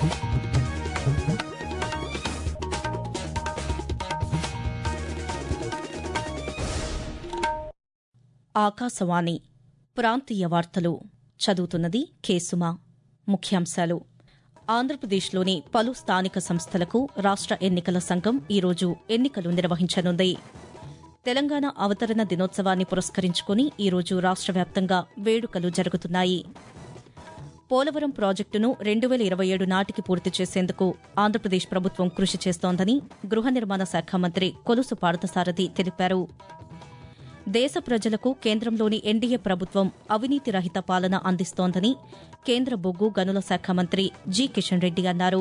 ఆకాశవాణి ప్రాంతీయ వార్తలు చదువుతున్నది కేసుమా ముఖ్యాంశాలు ఆంధ్రప్రదేశ్లోని పలు స్థానిక సంస్థలకు రాష్ట ఎన్నికల సంఘం ఈరోజు ఎన్నికలు నిర్వహించనుంది తెలంగాణ అవతరణ దినోత్సవాన్ని పురస్కరించుకుని ఈరోజు రాష్ట వ్యాప్తంగా వేడుకలు జరుగుతున్నాయి పోలవరం ప్రాజెక్టును రెండు వేల ఇరవై ఏడు నాటికి పూర్తి చేసేందుకు ఆంధ్రప్రదేశ్ ప్రభుత్వం కృషి చేస్తోందని గృహ నిర్మాణ శాఖ మంత్రి కొలుసు పార్థసారథి తెలిపారు దేశ ప్రజలకు కేంద్రంలోని ఎన్డీఏ ప్రభుత్వం అవినీతి రహిత పాలన అందిస్తోందని కేంద్ర బొగ్గు గనుల శాఖ మంత్రి జి కిషన్ రెడ్డి అన్నారు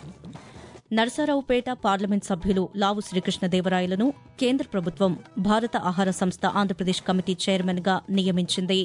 నరసరావుపేట పార్లమెంట్ సభ్యులు లావు శ్రీకృష్ణదేవరాయలను కేంద్ర ప్రభుత్వం భారత ఆహార సంస్థ ఆంధ్రప్రదేశ్ కమిటీ చైర్మన్గా నియమించింది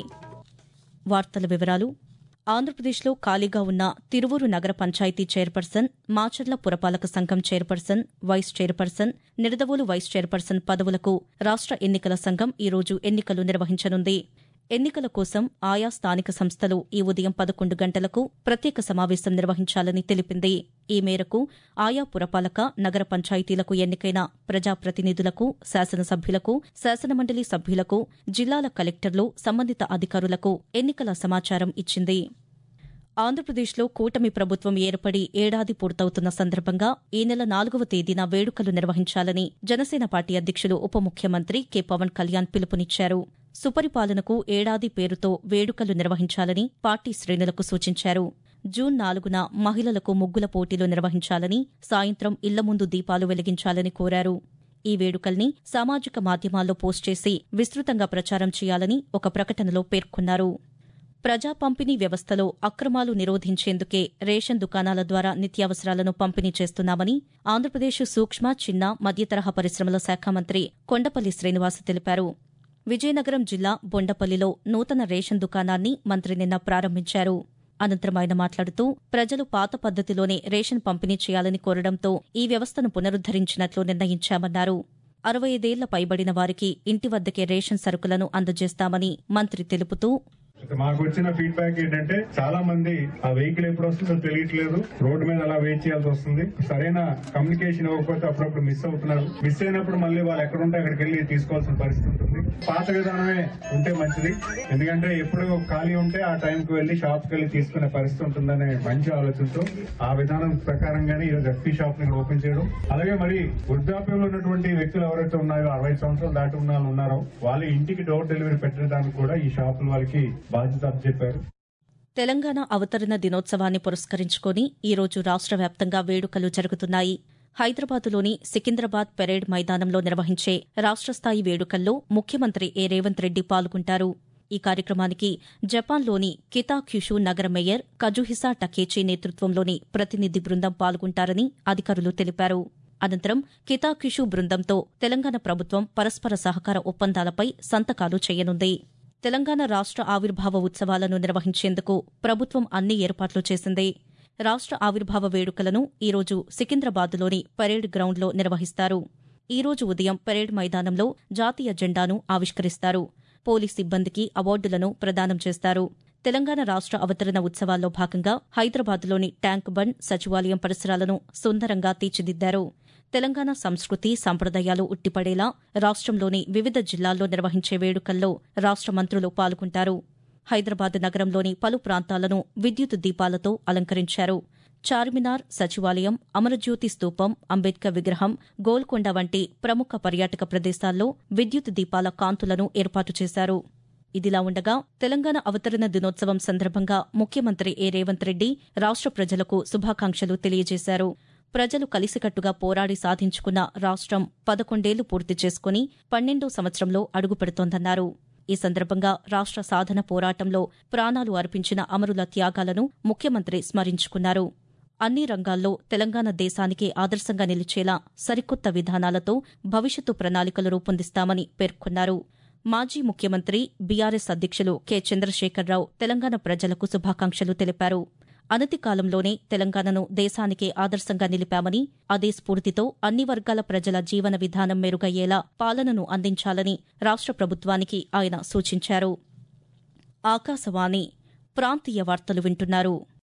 వార్తల వివరాలు ఆంధ్రప్రదేశ్లో ఖాళీగా ఉన్న తిరువూరు నగర పంచాయతీ చైర్పర్సన్ మాచర్ల పురపాలక సంఘం chairperson vice chairperson Nidadavolu vice chairperson పదవులకు రాష్ట ఎన్నికల సంఘం ఈరోజు ఎన్నికలు నిర్వహించనుంది ఎన్నికల కోసం ఆయా స్థానిక సంస్థలు ఈ ఉదయం పదకొండు గంటలకు ప్రత్యేక సమావేశం నిర్వహించాలని తెలిపింది ఈ మేరకు ఆయా పురపాలక నగర పంచాయతీలకు ఎన్నికైన ప్రజాప్రతినిధులకు శాసనసభ్యులకు శాసనమండలి సభ్యులకు జిల్లాల కలెక్టర్లు సంబంధిత అధికారులకు ఎన్నికల సమాచారం ఇచ్చింది ఆంధ్రప్రదేశ్లో కూటమి ప్రభుత్వం ఏర్పడి ఏడాది పూర్తవుతున్న సందర్భంగా ఈ నెల నాలుగవ తేదీన వేడుకలు నిర్వహించాలని జనసేన పార్టీ అధ్యక్షులు ఉప ముఖ్యమంత్రి కె పవన్ కళ్యాణ్ పిలుపునిచ్చారు సుపరిపాలనకు ఏడాది పేరుతో వేడుకలు నిర్వహించాలని పార్టీ శ్రేణులకు సూచించారు జూన్ నాలుగున మహిళలకు ముగ్గుల పోటీలు నిర్వహించాలని సాయంత్రం ఇళ్ల ముందు దీపాలు వెలిగించాలని కోరారు ఈ వేడుకల్ని సామాజిక మాధ్యమాల్లో పోస్ట్ చేసి విస్తృతంగా ప్రచారం చేయాలని ఒక ప్రకటనలో పేర్కొన్నారు ప్రజా పంపిణీ వ్యవస్థలో అక్రమాలు నిరోధించేందుకే రేషన్ దుకాణాల ద్వారా నిత్యావసరాలను పంపిణీ చేస్తున్నామని ఆంధ్రప్రదేశ్ సూక్ష్మ చిన్న మధ్యతరహా పరిశ్రమల శాఖ మంత్రి కొండపల్లి శ్రీనివాస్ తెలిపారు విజయనగరం జిల్లా బొండపల్లిలో నూతన రేషన్ దుకాణాన్ని మంత్రి నిన్న ప్రారంభించారు అనంతరం ఆయన మాట్లాడుతూ ప్రజలు పాత పద్దతిలోనే రేషన్ పంపిణీ చేయాలని కోరడంతో ఈ వ్యవస్థను పునరుద్దరించినట్లు నిర్ణయించామన్నారు అరవై ఐదేళ్ల పైబడిన వారికి ఇంటి వద్దకే రేషన్ సరుకులను అందజేస్తామని మంత్రి తెలుపుతూ మాకు వచ్చిన ఫీడ్బ్యాక్ ఏంటంటే చాలా మంది ఆ వెహికల్ ఎప్పుడు వస్తుందో తెలియట్లేదు రోడ్డు మీద అలా వెయిట్ చేయాల్సి వస్తుంది సరైన కమ్యూనికేషన్ ఇవ్వకపోతే అప్పుడప్పుడు మిస్ అవుతున్నారు మిస్ అయినప్పుడు మళ్ళీ వాళ్ళు ఎక్కడ ఉంటే అక్కడికి వెళ్ళి తీసుకోవాల్సిన పరిస్థితి ఉంటుంది పాత విధానమే ఉంటే మంచిది ఎందుకంటే ఎప్పుడు ఖాళీ ఉంటే ఆ టైంకి వెళ్ళి షాప్కి వెళ్ళి తీసుకునే పరిస్థితి ఉంటుందనే మంచి ఆలోచనతో ఆ విధానం ప్రకారంగానే ఈరోజు ఎఫ్పీ షాప్ ని ఓపెన్ చేయడం అలాగే మరి వృద్ధాప్యంలో ఉన్నటువంటి వ్యక్తులు ఎవరైతే ఉన్నారో అరవై సంవత్సరాలు దాటి ఉన్న వాళ్ళు ఉన్నారో వాళ్ళ ఇంటికి డోర్ డెలివరీ పెట్టడానికి కూడా ఈ షాపులు వాళ్ళకి బాధ్యత చెప్పారు తెలంగాణ అవతరణ దినోత్సవాన్ని పురస్కరించుకుని ఈరోజు రాష్ట వ్యాప్తంగా వేడుకలు జరుగుతున్నాయి హైదరాబాదులోని సికింద్రాబాద్ పెరేడ్ మైదానంలో నిర్వహించే రాష్ట స్థాయి వేడుకల్లో ముఖ్యమంత్రి ఏ రేవంత్ రెడ్డి పాల్గొంటారు ఈ కార్యక్రమానికి జపాన్లోని కితాక్యుషు నగర మేయర్ కజుహిసా టకేచి నేతృత్వంలోని ప్రతినిధి బృందం పాల్గొంటారని అధికారులు తెలిపారు అనంతరం కితాక్యుషు బృందంతో తెలంగాణ ప్రభుత్వం పరస్పర సహకార ఒప్పందాలపై సంతకాలు చేయనుంది తెలంగాణ రాష్ట ఆవిర్భావ ఉత్సవాలను నిర్వహించేందుకు ప్రభుత్వం అన్ని ఏర్పాట్లు చేసింది రాష్ట ఆవిర్భావ వేడుకలను ఈరోజు సికింద్రాబాద్లోని పరేడ్ గ్రౌండ్లో నిర్వహిస్తారు ఈరోజు ఉదయం పరేడ్ మైదానంలో జాతీయ జెండాను ఆవిష్కరిస్తారు పోలీస్ సిబ్బందికి అవార్డులను ప్రదానం చేస్తారు తెలంగాణ రాష్ట అవతరణ ఉత్సవాల్లో భాగంగా హైదరాబాద్లోని ట్యాంక్ బండ్ సచివాలయం పరిసరాలను సుందరంగా తీర్చిదిద్దారు తెలంగాణ సంస్కృతి సంప్రదాయాలు ఉట్టిపడేలా రాష్ట్రంలోని వివిధ జిల్లాల్లో నిర్వహించే వేడుకల్లో రాష్ట మంత్రులు పాల్గొంటారు హైదరాబాద్ నగరంలోని పలు ప్రాంతాలను విద్యుత్ దీపాలతో అలంకరించారు చార్మినార్ సచివాలయం అమరజ్యోతి స్తూపం అంబేద్కర్ విగ్రహం గోల్కొండ వంటి ప్రముఖ పర్యాటక ప్రదేశాల్లో విద్యుత్ దీపాల కాంతులను ఏర్పాటు చేశారు ఇదిలా ఉండగా తెలంగాణ అవతరణ దినోత్సవం సందర్భంగా ముఖ్యమంత్రి ఏ రేవంత్ రెడ్డి రాష్ట ప్రజలకు శుభాకాంక్షలు తెలియజేశారు ప్రజలు కలిసికట్టుగా పోరాడి సాధించుకున్న రాష్ట్రం పదకొండేళ్లు పూర్తి చేసుకుని పన్నెండో సంవత్సరంలో అడుగుపెడుతోందన్నారు ఈ సందర్భంగా రాష్ట్ర సాధన పోరాటంలో ప్రాణాలు అర్పించిన అమరుల త్యాగాలను ముఖ్యమంత్రి స్మరించుకున్నారు అన్ని రంగాల్లో తెలంగాణ దేశానికి ఆదర్శంగా నిలిచేలా సరికొత్త విధానాలతో భవిష్యత్తు ప్రణాళికలు రూపొందిస్తామని పేర్కొన్నారు మాజీ ముఖ్యమంత్రి బీఆర్ఎస్ అధ్యక్షులు కె చంద్రశేఖరరావు తెలంగాణ ప్రజలకు శుభాకాంక్షలు తెలిపారు అనతి కాలంలోనే తెలంగాణను దేశానికే ఆదర్శంగా నిలిపామని అదే స్ఫూర్తితో అన్ని వర్గాల ప్రజల జీవన విధానం మెరుగయ్యేలా పాలనను అందించాలని రాష్ట్ర ప్రభుత్వానికి ఆయన సూచించారు ఆకాశవాణి ప్రాంతీయ వార్తలు వింటున్నారు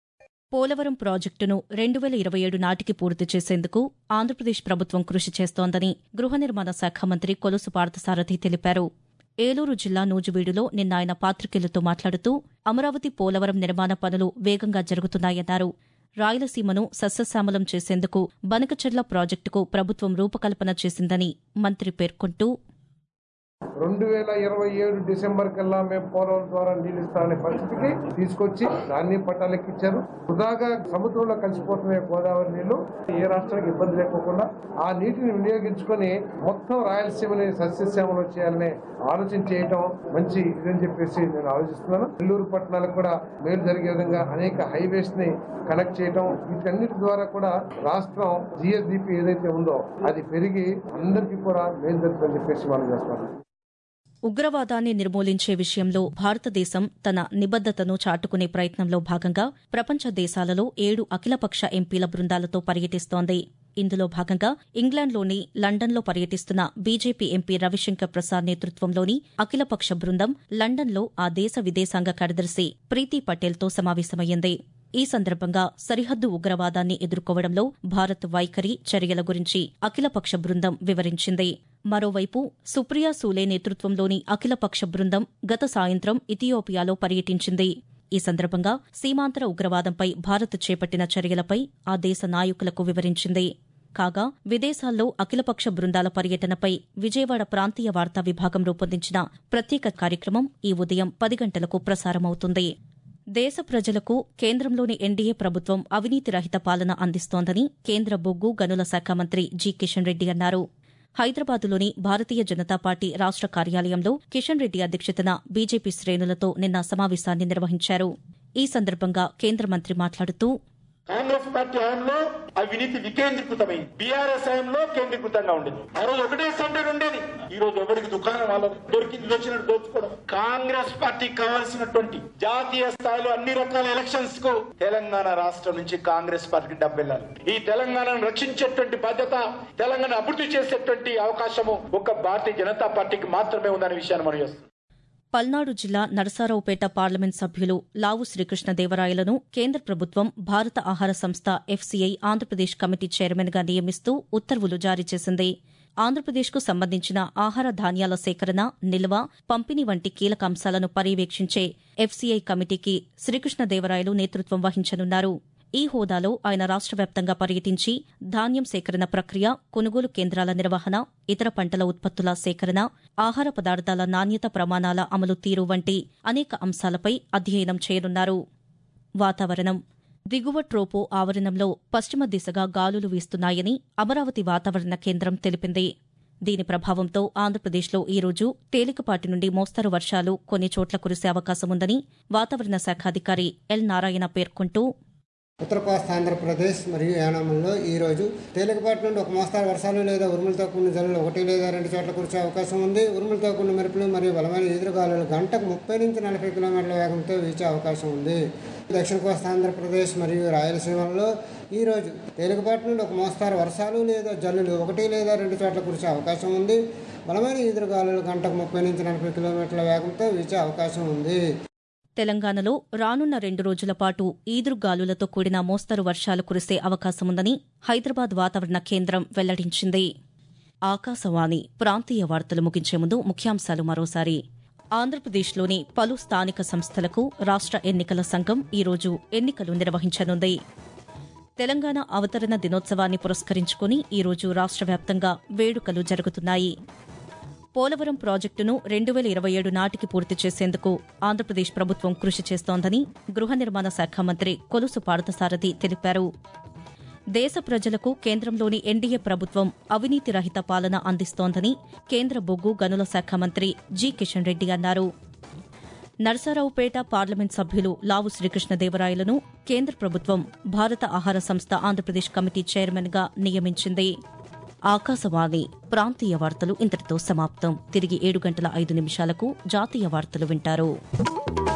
పోలవరం ప్రాజెక్టును రెండు వేల ఇరవై ఏడు నాటికి పూర్తి చేసేందుకు ఆంధ్రప్రదేశ్ ప్రభుత్వం కృషి చేస్తోందని గృహ నిర్మాణ శాఖ మంత్రి కొలుసు పార్థసారథి తెలిపారు ఏలూరు జిల్లా నూజివీడులో నిన్న ఆయన పాతికేయులతో మాట్లాడుతూ అమరావతి పోలవరం నిర్మాణ పనులు వేగంగా జరుగుతున్నాయన్నారు రాయలసీమను సస్యశ్యామలం చేసేందుకు బనకచెర్ల ప్రాజెక్టుకు ప్రభుత్వం రూపకల్పన చేసిందని మంత్రి పేర్కొంటూ రెండు వేల ఇరవై ఏడు డిసెంబర్ కల్లా మేము పోలవరం ద్వారా నీళ్ళు ఇస్తామనే పరిస్థితికి తీసుకొచ్చి దాన్ని పట్టాలెక్కించారు వృధాగా సముద్రంలో కలిసిపోతున్న గోదావరి నీళ్లు ఏ రాష్ట్రానికి ఇబ్బంది లేకోకుండా ఆ నీటిని వినియోగించుకొని మొత్తం రాయలసీమని సస్యశ్యామలం చేయాలనే ఆలోచన చేయటం మంచి ఇదని చెప్పేసి నేను ఆలోచిస్తున్నాను నెల్లూరు పట్టణాలకు కూడా మేలు జరిగే విధంగా అనేక హైవేస్ ని కనెక్ట్ చేయటం వీటన్నిటి ద్వారా కూడా రాష్ట్రం జిఎస్డిపి ఏదైతే ఉందో అది పెరిగి అందరికీ కూడా మేలు జరుగుతుందని చెప్పేసి మనం చేస్తాం ఉగ్రవాదాన్ని నిర్మూలించే విషయంలో భారతదేశం తన నిబద్దతను చాటుకునే ప్రయత్నంలో భాగంగా ప్రపంచ దేశాలలో ఏడు అఖిలపక్ష ఎంపీల బృందాలతో పర్యటిస్తోంది ఇందులో భాగంగా ఇంగ్లాండ్లోని లండన్లో పర్యటిస్తున్న బీజేపీ ఎంపీ రవిశంకర్ ప్రసాద్ నేతృత్వంలోని అఖిలపక్ష బృందం లండన్లో ఆ దేశ విదేశాంగ కార్యదర్శి ప్రీతి పటేల్తో సమావేశమయ్యింది ఈ సందర్భంగా సరిహద్దు ఉగ్రవాదాన్ని ఎదుర్కోవడంలో భారత్ వైఖరి చర్యల గురించి అఖిలపక్ష బృందం వివరించింది మరోవైపు సుప్రియా సూలే నేతృత్వంలోని అఖిలపక్ష బృందం గత సాయంత్రం ఇథియోపియాలో పర్యటించింది ఈ సందర్భంగా సీమాంతర ఉగ్రవాదంపై భారత్ చేపట్టిన చర్యలపై ఆ దేశ నాయకులకు వివరించింది కాగా విదేశాల్లో అఖిలపక్ష బృందాల పర్యటనపై విజయవాడ ప్రాంతీయ వార్తా విభాగం రూపొందించిన ప్రత్యేక కార్యక్రమం ఈ ఉదయం పది గంటలకు ప్రసారమవుతుంది దేశ ప్రజలకు కేంద్రంలోని ఎన్డీఏ ప్రభుత్వం అవినీతి రహిత పాలన అందిస్తోందని కేంద్ర బొగ్గు గనుల శాఖ మంత్రి జి కిషన్ రెడ్డి అన్నారు హైదరాబాదులోని భారతీయ జనతా పార్టీ రాష్ట కార్యాలయంలో కిషన్ రెడ్డి అధ్యక్షతన బీజేపీ శ్రేణులతో నిన్న సమావేశాన్ని నిర్వహించారు ఈ సందర్భంగా కేంద్ర మంత్రి మాట్లాడుతూ కాంగ్రెస్ పార్టీ హయాంలో అవినీతి వికేంద్రీకృతమైంది బీఆర్ఎస్ హయాంలో కేంద్రీకృతంగా ఉండేది ఆ రోజు ఒకటే సెంటర్ ఉండేది ఈ రోజు ఎవరికి దుకాణం వాళ్ళ దొరికింది వచ్చినట్టు దోచుకోవడం కాంగ్రెస్ పార్టీకి కావాల్సినటువంటి జాతీయ స్థాయిలో అన్ని రకాల ఎలక్షన్స్ కు తెలంగాణ రాష్ట్రం నుంచి కాంగ్రెస్ పార్టీకి డబ్బు వెళ్ళాలి ఈ తెలంగాణను రక్షించేటువంటి బాధ్యత తెలంగాణ అభివృద్ధి చేసేటువంటి అవకాశము ఒక భారతీయ జనతా పార్టీకి మాత్రమే ఉందనే విషయాన్ని మనం చేస్తాం పల్నాడు జిల్లా నరసారావుపేట పార్లమెంట్ సభ్యులు లావు శ్రీకృష్ణదేవరాయలను కేంద్ర ప్రభుత్వం భారత ఆహార సంస్థ ఎఫ్సీఐ ఆంధ్రప్రదేశ్ కమిటీ చైర్మన్గా నియమిస్తూ ఉత్తర్వులు జారీ చేసింది ఆంధ్రప్రదేశ్కు సంబంధించిన ఆహార ధాన్యాల సేకరణ నిల్వ పంపిణీ వంటి కీలక అంశాలను పర్యవేక్షించే ఎఫ్సీఐ కమిటీకి శ్రీకృష్ణదేవరాయలు నేతృత్వం వహించనున్నారు ఈ హోదాలో ఆయన రాష్ట్ర వ్యాప్తంగా పర్యటించి ధాన్యం సేకరణ ప్రక్రియ కొనుగోలు కేంద్రాల నిర్వహణ ఇతర పంటల ఉత్పత్తుల సేకరణ ఆహార పదార్థాల నాణ్యత ప్రమాణాల అమలు తీరు వంటి అనేక అంశాలపై అధ్యయనం చేయనున్నారు వాతావరణం దిగువ ట్రోపో ఆవరణంలో పశ్చిమ దిశగా గాలులు వీస్తున్నాయని అమరావతి వాతావరణ కేంద్రం తెలిపింది దీని ప్రభావంతో ఆంధ్రప్రదేశ్లో ఈ రోజు తేలికపాటి నుండి మోస్తరు వర్షాలు కొన్ని చోట్ల కురిసే అవకాశముందని వాతావరణ శాఖ అధికారి ఎల్ నారాయణ పేర్కొంటూ ఉత్తర కోస్తా ఆంధ్రప్రదేశ్ మరియు యానాంలో ఈ రోజు తేలికపాటి నుండి ఒక మోస్తారు వర్షాలు లేదా ఉరుములతో కూడిన జల్లులు ఒకటి లేదా రెండు చోట్ల కురిసే అవకాశం ఉంది ఉరుములతో కూడిన మెరుపులు మరియు బలమైన ఎదురుగాలులు గంటకు ముప్పై నుంచి నలభై కిలోమీటర్ల వేగంతో వీచే అవకాశం ఉంది దక్షిణ కోస్తా ఆంధ్రప్రదేశ్ మరియు రాయలసీమలో ఈ రోజు తేలికపాటి నుండి ఒక మోస్తారు వర్షాలు లేదా జల్లులు ఒకటి లేదా రెండు చోట్ల కురిసే అవకాశం ఉంది బలమైన ఎదురుగాలులు గంటకు ముప్పై నుంచి నలభై కిలోమీటర్ల వేగంతో వీచే అవకాశం ఉంది తెలంగాణలో రానున్న రెండు రోజుల పాటు ఈదురుగాలులతో కూడిన మోస్తరు వర్షాలు కురిసే అవకాశముందని హైదరాబాద్ వాతావరణ కేంద్రం వెల్లడించింది ఆకాశవాణి ప్రాంతీయ వార్తలు ముగించే ముందు ముఖ్యాంశాలు మరోసారి ఆంధ్రప్రదేశ్లోని పలు స్థానిక సంస్థలకు రాష్ట్ర ఎన్నికల సంఘం ఈరోజు ఎన్నికలు నిర్వహించనుంది తెలంగాణ అవతరణ దినోత్సవాన్ని పురస్కరించుకుని ఈరోజు రాష్ట్ర వ్యాప్తంగా వేడుకలు జరుగుతున్నాయి పోలవరం ప్రాజెక్టును రెండు వేల ఇరవై ఏడు నాటికి పూర్తి చేసేందుకు ఆంధ్రప్రదేశ్ ప్రభుత్వం కృషి చేస్తోందని గృహ నిర్మాణ శాఖ మంత్రి కొలుసు పార్థసారథి తెలిపారు దేశ ప్రజలకు కేంద్రంలోని ఎన్డీఏ ప్రభుత్వం అవినీతి రహిత పాలన అందిస్తోందని కేంద్ర బొగ్గు గనుల శాఖ మంత్రి జి కిషన్ రెడ్డి అన్నారు నర్సారావుపేట పార్లమెంట్ సభ్యులు లావు శ్రీకృష్ణదేవరాయలను కేంద్ర ప్రభుత్వం భారత ఆహార సంస్థ ఆంధ్రప్రదేశ్ కమిటీ చైర్మన్గా నియమించింది ఆకాశవాణి ప్రాంతీయ వార్తలు ఇంతటితో సమాప్తం తిరిగి ఏడు గంటల ఐదు నిమిషాలకు జాతీయ వార్తలు వింటారు